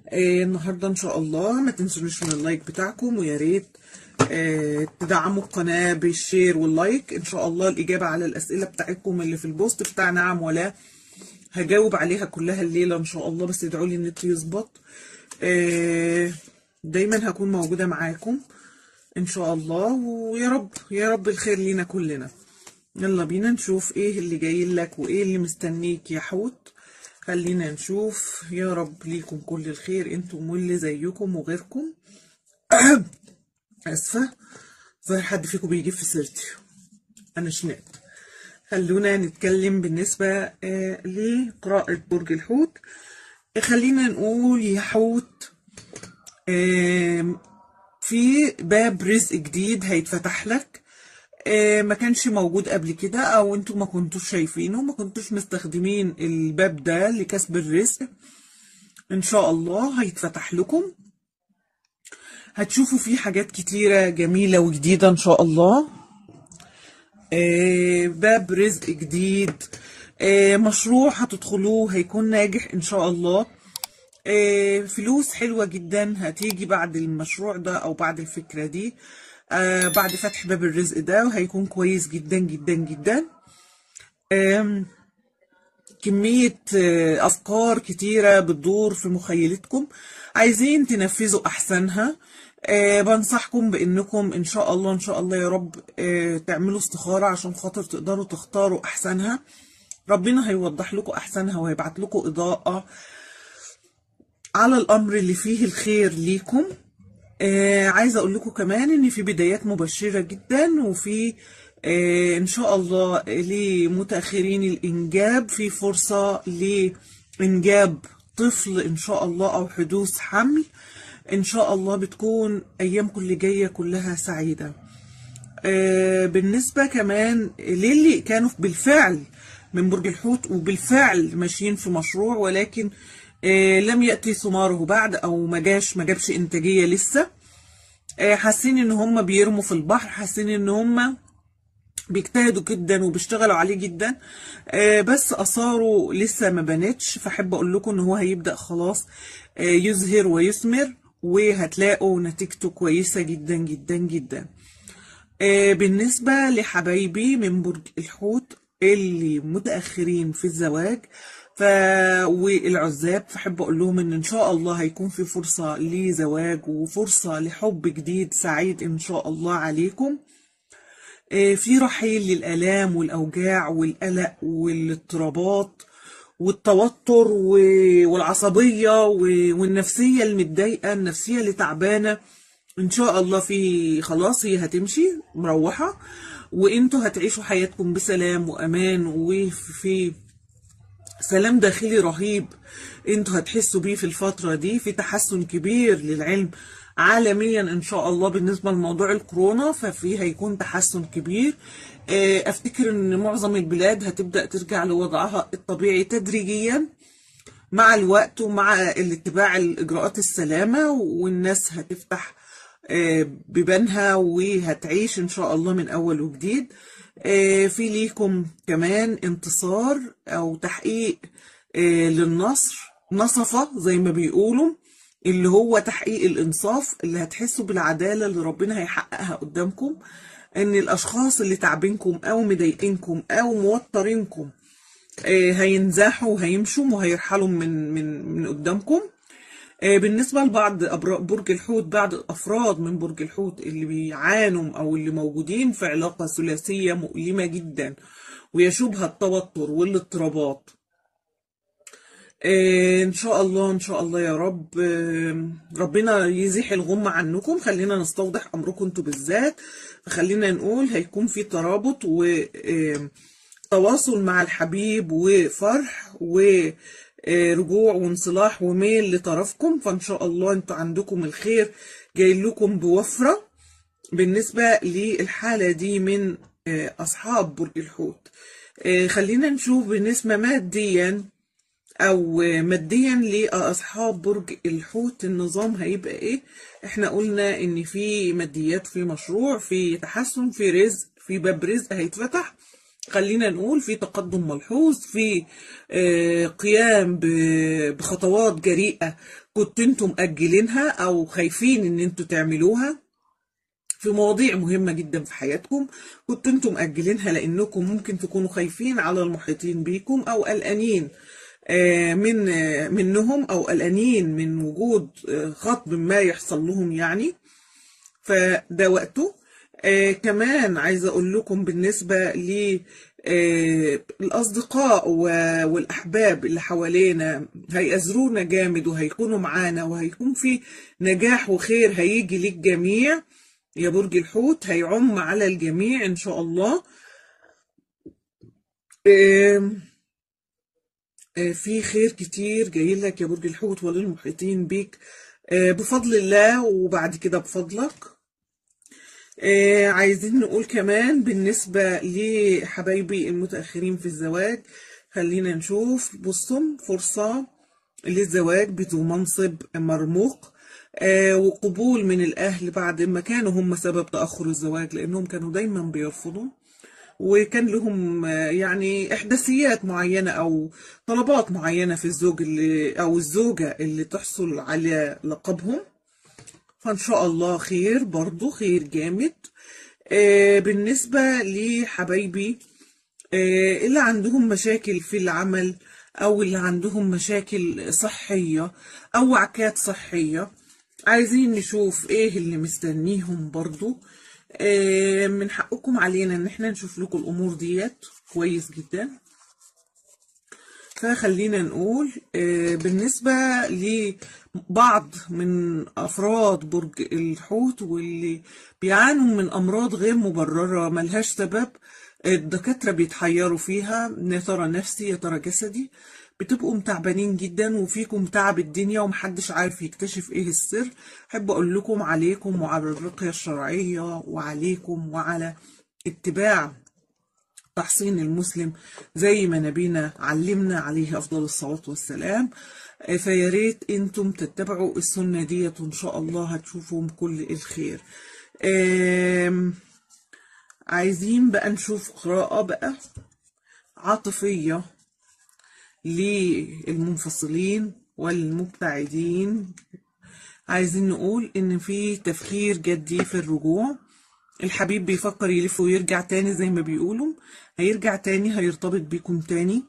آه النهارده ان شاء الله ما تنسونيش من اللايك بتاعكم ويا ريت آه تدعموا القناه بالشير واللايك ان شاء الله الاجابه على الاسئله بتاعتكم اللي في البوست بتاع نعم ولا هجاوب عليها كلها الليله ان شاء الله بس ادعوا لي النت يظبط آه دايما هكون موجوده معاكم ان شاء الله ويا رب يا رب الخير لينا كلنا يلا بينا نشوف ايه اللي جاي لك وايه اللي مستنيك يا حوت خلينا نشوف يا رب ليكم كل الخير انتم واللي زيكم وغيركم اسفه ظاهر حد فيكم بيجيب في سيرتي انا شنقت خلونا نتكلم بالنسبه آه لقراءه برج الحوت خلينا نقول يا حوت آه في باب رزق جديد هيتفتح لك آه ما كانش موجود قبل كده او انتوا ما كنتوش شايفينه ما كنتوش مستخدمين الباب ده لكسب الرزق ان شاء الله هيتفتح لكم هتشوفوا فيه حاجات كتيرة جميلة وجديدة ان شاء الله آه باب رزق جديد آه مشروع هتدخلوه هيكون ناجح ان شاء الله آه فلوس حلوة جدا هتيجي بعد المشروع ده او بعد الفكرة دي آه بعد فتح باب الرزق ده وهيكون كويس جدا جدا جدا آه كمية آه أفكار كتيرة بتدور في مخيلتكم عايزين تنفذوا أحسنها آه بنصحكم بأنكم إن شاء الله إن شاء الله يا رب آه تعملوا استخارة عشان خاطر تقدروا تختاروا أحسنها ربنا هيوضح لكم أحسنها وهيبعت لكم إضاءة على الأمر اللي فيه الخير ليكم آه عايزه اقول لكم كمان ان في بدايات مبشره جدا وفي آه ان شاء الله لمتاخرين الانجاب في فرصه لانجاب طفل ان شاء الله او حدوث حمل ان شاء الله بتكون ايامكم اللي جايه كلها سعيده آه بالنسبه كمان للي كانوا بالفعل من برج الحوت وبالفعل ماشيين في مشروع ولكن آه لم يأتي ثماره بعد أو ما جاش ما جابش إنتاجية لسه آه حاسين إن هم بيرموا في البحر حاسين إن هم بيجتهدوا جدا وبيشتغلوا عليه جدا آه بس آثاره لسه ما بانتش فأحب أقول لكم إن هو هيبدأ خلاص يزهر ويثمر وهتلاقوا نتيجته كويسة جدا جدا جدا بالنسبة لحبايبي من برج الحوت اللي متأخرين في الزواج ف والعزاب فحب اقول لهم ان ان شاء الله هيكون في فرصه لزواج وفرصه لحب جديد سعيد ان شاء الله عليكم في رحيل للالام والاوجاع والقلق والاضطرابات والتوتر والعصبيه والنفسيه المتضايقه النفسيه اللي تعبانه ان شاء الله في خلاص هي هتمشي مروحه وانتوا هتعيشوا حياتكم بسلام وامان وفي سلام داخلي رهيب انتوا هتحسوا بيه في الفترة دي في تحسن كبير للعلم عالميا ان شاء الله بالنسبة لموضوع الكورونا ففي هيكون تحسن كبير افتكر ان معظم البلاد هتبدأ ترجع لوضعها الطبيعي تدريجيا مع الوقت ومع الاتباع الاجراءات السلامة والناس هتفتح بيبانها وهتعيش ان شاء الله من اول وجديد في ليكم كمان انتصار او تحقيق للنصر نصفة زي ما بيقولوا اللي هو تحقيق الانصاف اللي هتحسوا بالعدالة اللي ربنا هيحققها قدامكم ان الاشخاص اللي تعبينكم او مضايقينكم او موترينكم هينزاحوا وهيمشوا وهيرحلوا من من من قدامكم بالنسبة لبعض برج الحوت بعض الأفراد من برج الحوت اللي بيعانوا أو اللي موجودين في علاقة ثلاثية مؤلمة جدا ويشوبها التوتر والاضطرابات إن شاء الله إن شاء الله يا رب ربنا يزيح الغمة عنكم خلينا نستوضح أمركم انتوا بالذات فخلينا نقول هيكون في ترابط وتواصل مع الحبيب وفرح و رجوع وانصلاح وميل لطرفكم فان شاء الله انتوا عندكم الخير جاي لكم بوفره بالنسبه للحاله دي من اصحاب برج الحوت خلينا نشوف بالنسبه ماديا او ماديا لاصحاب برج الحوت النظام هيبقى ايه احنا قلنا ان في ماديات في مشروع في تحسن في رزق في باب رزق هيتفتح خلينا نقول في تقدم ملحوظ في آه، قيام ب- بخطوات جريئة كنت انتم مأجلينها او خايفين ان انتوا تعملوها في مواضيع مهمة جدا في حياتكم كنتوا انتم مأجلينها لأنكم ممكن تكونوا خايفين على المحيطين بيكم أو قلقانين آه، من آه، منهم أو قلقانين من وجود آه، خطب ما يحصل لهم يعني فده وقته آه كمان عايزة أقول لكم بالنسبة للأصدقاء والأحباب اللي حوالينا هيأزرونا جامد وهيكونوا معانا وهيكون في نجاح وخير هيجي للجميع يا برج الحوت هيعم على الجميع إن شاء الله آه آه، في خير كتير جاي لك يا برج الحوت وللمحيطين بيك آه، بفضل الله وبعد كده بفضلك آه، عايزين نقول كمان بالنسبة لحبايبي المتأخرين في الزواج خلينا نشوف بصم فرصة للزواج بذو منصب مرموق آه، وقبول من الأهل بعد ما كانوا هم سبب تأخر الزواج لأنهم كانوا دايما بيرفضوا وكان لهم آه، يعني إحداثيات معينة أو طلبات معينة في الزوج اللي أو الزوجة اللي تحصل على لقبهم فإن شاء الله خير برضو خير جامد آه، بالنسبة لحبايبي آه، اللي عندهم مشاكل في العمل أو اللي عندهم مشاكل صحية أو وعكات صحية عايزين نشوف إيه اللي مستنيهم برضو آه، من حقكم علينا إن احنا نشوف لكم الأمور ديت كويس جدا فخلينا نقول آه، بالنسبة لبعض من أفراد برج الحوت واللي بيعانوا من أمراض غير مبررة ملهاش سبب الدكاترة بيتحيروا فيها يا ترى نفسي يا ترى جسدي بتبقوا متعبانين جدا وفيكم تعب الدنيا ومحدش عارف يكتشف ايه السر احب اقول لكم عليكم وعلى الرقية الشرعية وعليكم وعلى اتباع تحصين المسلم زي ما نبينا علمنا عليه افضل الصلاه والسلام آه، فيا ريت انتم تتبعوا السنه ديت وان شاء الله هتشوفوا كل الخير آم، عايزين بقى نشوف قراءه بقى عاطفيه للمنفصلين والمبتعدين عايزين نقول ان في تفكير جدي في الرجوع الحبيب بيفكر يلف ويرجع تاني زي ما بيقولوا هيرجع تاني هيرتبط بيكم تاني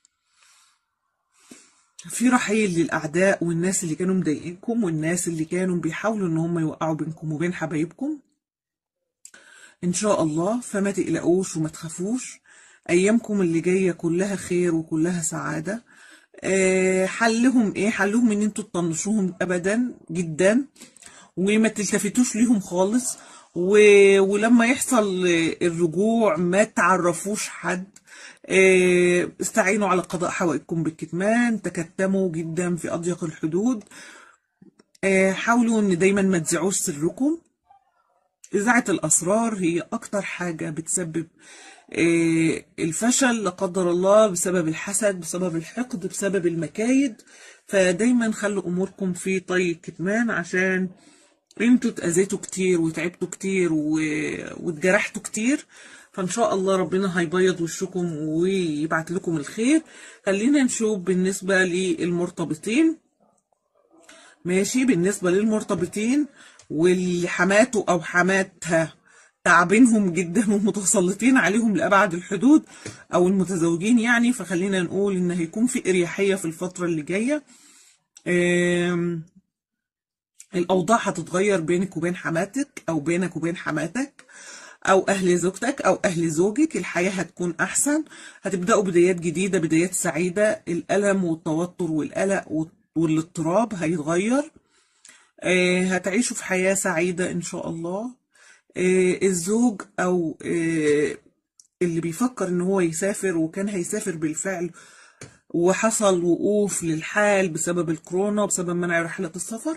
في رحيل للأعداء والناس اللي كانوا مضايقينكم والناس اللي كانوا بيحاولوا إن هم يوقعوا بينكم وبين حبايبكم إن شاء الله فما تقلقوش وما تخافوش أيامكم اللي جاية كلها خير وكلها سعادة آه، حلهم إيه حلهم إن أنتوا تطنشوهم أبدا جدا وما تلتفتوش ليهم خالص و... ولما يحصل الرجوع ما تعرفوش حد آه، استعينوا على قضاء حوائجكم بالكتمان تكتموا جدا في أضيق الحدود آه، حاولوا ان دايما ما تذيعوش سركم إذاعة الأسرار هي أكتر حاجة بتسبب آه، الفشل لا قدر الله بسبب الحسد بسبب الحقد بسبب المكايد فدايما خلوا أموركم في طي الكتمان عشان انتوا اتأذيتوا كتير وتعبتوا كتير و... واتجرحتوا كتير فان شاء الله ربنا هيبيض وشكم ويبعت لكم الخير خلينا نشوف بالنسبة للمرتبطين ماشي بالنسبة للمرتبطين واللي حماته أو حماتها تعبينهم جدا ومتسلطين عليهم لأبعد الحدود أو المتزوجين يعني فخلينا نقول إن هيكون في إريحية في الفترة اللي جاية آم، الأوضاع هتتغير بينك وبين حماتك أو بينك وبين حماتك أو أهل زوجتك أو أهل زوجك الحياة هتكون أحسن هتبدأوا بدايات جديدة بدايات سعيدة الألم والتوتر والقلق والاضطراب هيتغير آه، هتعيشوا في حياة سعيدة إن شاء الله آه، الزوج أو آه، اللي بيفكر إن هو يسافر وكان هيسافر بالفعل وحصل وقوف للحال بسبب الكورونا بسبب منع رحلة السفر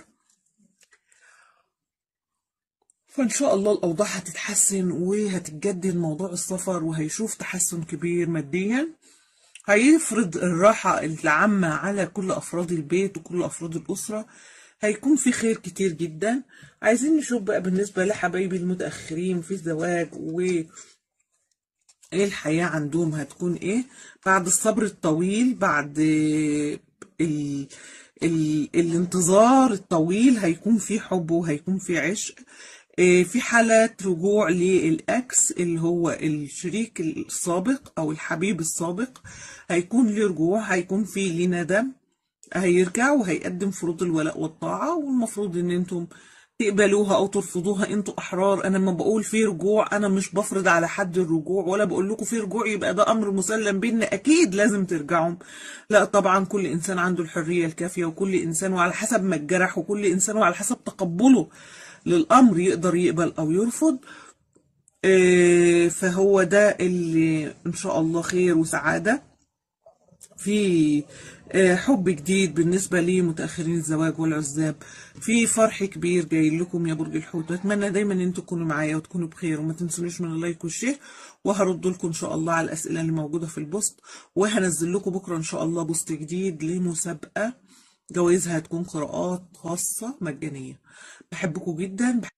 فإن شاء الله الأوضاع هتتحسن وهتتجدد موضوع السفر وهيشوف تحسن كبير ماديا هيفرض الراحة العامة على كل أفراد البيت وكل أفراد الأسرة هيكون في خير كتير جدا عايزين نشوف بقى بالنسبة لحبايبي المتأخرين في الزواج و ايه الحياة عندهم هتكون ايه بعد الصبر الطويل بعد ال... ال... الانتظار الطويل هيكون في حب وهيكون في عشق إيه، في حالات رجوع للأكس اللي هو الشريك السابق أو الحبيب السابق هيكون ليه رجوع هيكون في ليه ندم هيرجع وهيقدم فروض الولاء والطاعة والمفروض ان انتم تقبلوها او ترفضوها انتوا احرار انا لما بقول في رجوع انا مش بفرض على حد الرجوع ولا بقول لكم في رجوع يبقى ده امر مسلم بينا اكيد لازم ترجعوا لا طبعا كل انسان عنده الحرية الكافية وكل انسان وعلى حسب ما اتجرح وكل انسان وعلى حسب تقبله للامر يقدر يقبل او يرفض آه، فهو ده اللي ان شاء الله خير وسعادة في آه، حب جديد بالنسبة لمتأخرين الزواج والعزاب في فرح كبير جاي لكم يا برج الحوت بتمنى دايما ان انتوا تكونوا معايا وتكونوا بخير وما تنسونيش من اللايك والشير وهرد لكم ان شاء الله على الاسئله اللي موجوده في البوست وهنزل لكم بكره ان شاء الله بوست جديد لمسابقه جوائزها هتكون قراءات خاصه مجانيه بحبكم جدا